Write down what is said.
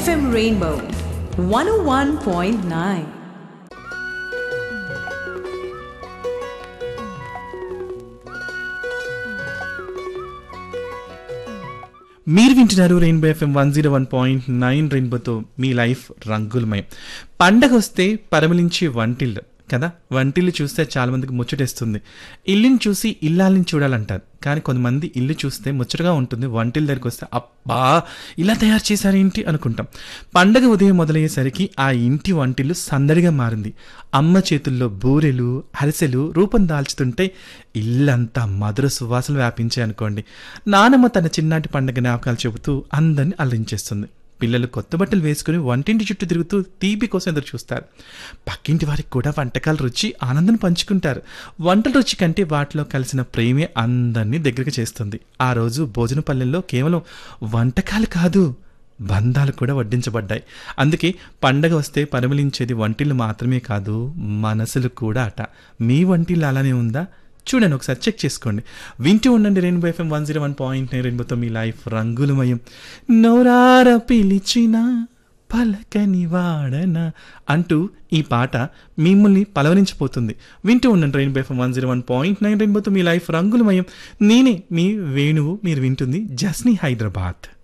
FM Rainbow 101.9. మీరు వింటున్నారు Rainbow FM one zero one point nine రెయిన్బోతో మీ లైఫ్ రంగులమయం పండగ వస్తే పరమలించే వంటిల్లు కదా వంటిల్లు చూస్తే చాలా మందికి ముచ్చటేస్తుంది ఇల్లుని చూసి ఇల్లాలని చూడాలంటారు కానీ కొంతమంది ఇల్లు చూస్తే ముచ్చటగా ఉంటుంది వంటిల దగ్గరికి వస్తే అబ్బా ఇలా తయారు చేశారేంటి అనుకుంటాం పండగ ఉదయం మొదలయ్యేసరికి ఆ ఇంటి వంటిల్లు సందడిగా మారింది అమ్మ చేతుల్లో బూరెలు అరిసెలు రూపం దాల్చుతుంటే ఇల్లంతా మధుర సువాసనలు వ్యాపించాయి అనుకోండి నానమ్మ తన చిన్నాటి పండగ జ్ఞాపకాలు చెబుతూ అందరిని అలరించేస్తుంది పిల్లలు కొత్త బట్టలు వేసుకుని వంటింటి చుట్టూ తిరుగుతూ తీపి కోసం ఎదురు చూస్తారు పక్కింటి వారికి కూడా వంటకాల రుచి ఆనందం పంచుకుంటారు వంటల రుచి కంటే వాటిలో కలిసిన ప్రేమే అందరినీ దగ్గరికి చేస్తుంది ఆ రోజు భోజన పల్లెల్లో కేవలం వంటకాలు కాదు బంధాలు కూడా వడ్డించబడ్డాయి అందుకే పండగ వస్తే పరిమళించేది వంటిల్లు మాత్రమే కాదు మనసులు కూడా అట మీ వంటిల్లు అలానే ఉందా చూడండి ఒకసారి చెక్ చేసుకోండి వింటూ ఉండండి Rainbow FM one zero one point nine రెయిన్బోతో మీ లైఫ్ రంగులమయం నోరార పిలిచిన పలకని వాడన అంటూ ఈ పాట మిమ్మల్ని పలవరించిపోతుంది వింటూ ఉండండి Rainbow FM one zero one point nine రెయిన్బోతో మీ లైఫ్ రంగులమయం నేనే మీ వేణువు మీరు వింటుంది జస్నీ హైదరాబాద్